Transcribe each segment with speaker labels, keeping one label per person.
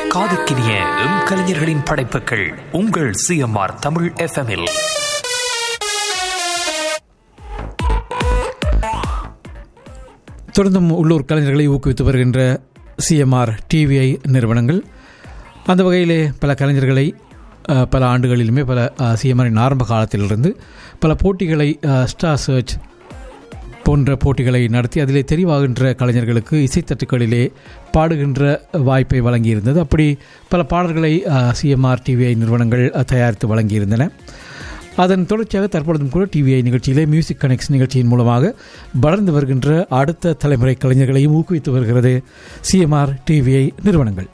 Speaker 1: காதுக்கினிய M கலைஞர்களின் படைப்புகள் உங்கள் சிஎம்ஆர் தமிழ் எஃப்எம்இல்
Speaker 2: தொடர்ந்தும் உள்ளூர் கலைஞர்களை ஊக்குவித்து வருகின்ற சிஎம்ஆர் டிவிஐ நிறுவனங்கள் அந்த வகையிலே பல கலைஞர்களை அஹ், பல ஆண்டுகளிலுமே பல சிஎம்ஆரின் ஆரம்ப காலத்திலிருந்து பல போட்டிகளை ஸ்டார் சர்ச் போன்ற போட்டிகளை நடத்தி அதிலே தெரிவாகின்ற கலைஞர்களுக்கு இசைத்தட்டுக்களிலே பாடுகின்ற வாய்ப்பை வழங்கியிருந்தது அப்படி பல பாடல்களை சிஎம்ஆர் டிவிஐ நிறுவனங்கள் அஹ், தயாரித்து வழங்கியிருந்தன அதன் தொடர்ச்சியாக தற்பொழுதும் கூட டிவிஐ நிகழ்ச்சியிலே மியூசிக் கனெக்ட்ஸ் நிகழ்ச்சியின் மூலமாக வளர்ந்து வருகின்ற அடுத்த தலைமுறை கலைஞர்களையும் ஊக்குவித்து வருகிறது சிஎம்ஆர் டிவிஐ நிறுவனங்கள்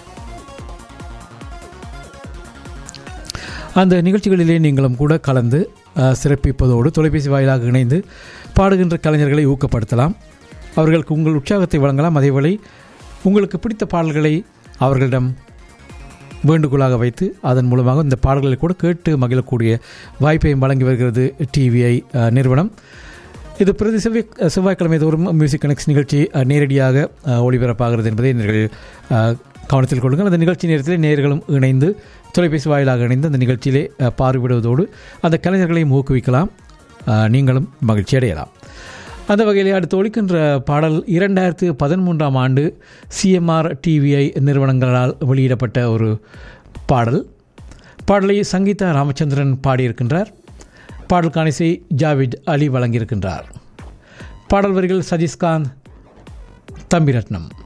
Speaker 2: அந்த நிகழ்ச்சிகளிலே நீங்களும் கூட கலந்து அஹ், சிறப்பிப்பதோடு தொலைபேசி வாயிலாக இணைந்து பாடுகின்ற கலைஞர்களை ஊக்கப்படுத்தலாம் அவர்களுக்கு உங்கள் உற்சாகத்தை வழங்கலாம் அதேவேளை உங்களுக்கு பிடித்த பாடல்களை அவர்களிடம் வேண்டுகோளாக வைத்து அதன் மூலமாக இந்த பாடல்களை கூட கேட்டு மகிழக்கூடிய வாய்ப்பையும் வழங்கி வருகிறது டிவிஐ அஹ், நிறுவனம் இது பிரதி செவ்வாய் செவ்வாய்க்கிழமை தோறும் மியூசிக் கனெக்ட்ஸ் நிகழ்ச்சி அஹ், நேரடியாக அஹ், ஒளிபரப்பாகிறது என்பதை நீங்கள் அஹ், கவனத்தில் கொள்ளுங்கள் அந்த நிகழ்ச்சி நேரத்தில் நேர்களும் இணைந்து தொலைபேசி வாயிலாக இணைந்து அந்த நிகழ்ச்சியிலே அஹ், பார்வையிடுவதோடு அந்த கலைஞர்களையும் ஊக்குவிக்கலாம் அஹ், நீங்களும் மகிழ்ச்சி அடையலாம் அந்த வகையிலே அடுத்து ஒழிக்கின்ற பாடல் இரண்டாயிரத்து பதிமூன்றாம் ஆண்டு சிஎம்ஆர் டிவிஐ நிறுவனங்களால் வெளியிடப்பட்ட ஒரு பாடல் பாடலை சங்கீதா ராமச்சந்திரன் பாடியிருக்கின்றார் பாடலுக்கான இசை ஜாவித் அலி வழங்கியிருக்கின்றார் பாடல் வரிகள் சதீஷ்காந்த் தம்பிரட்னம்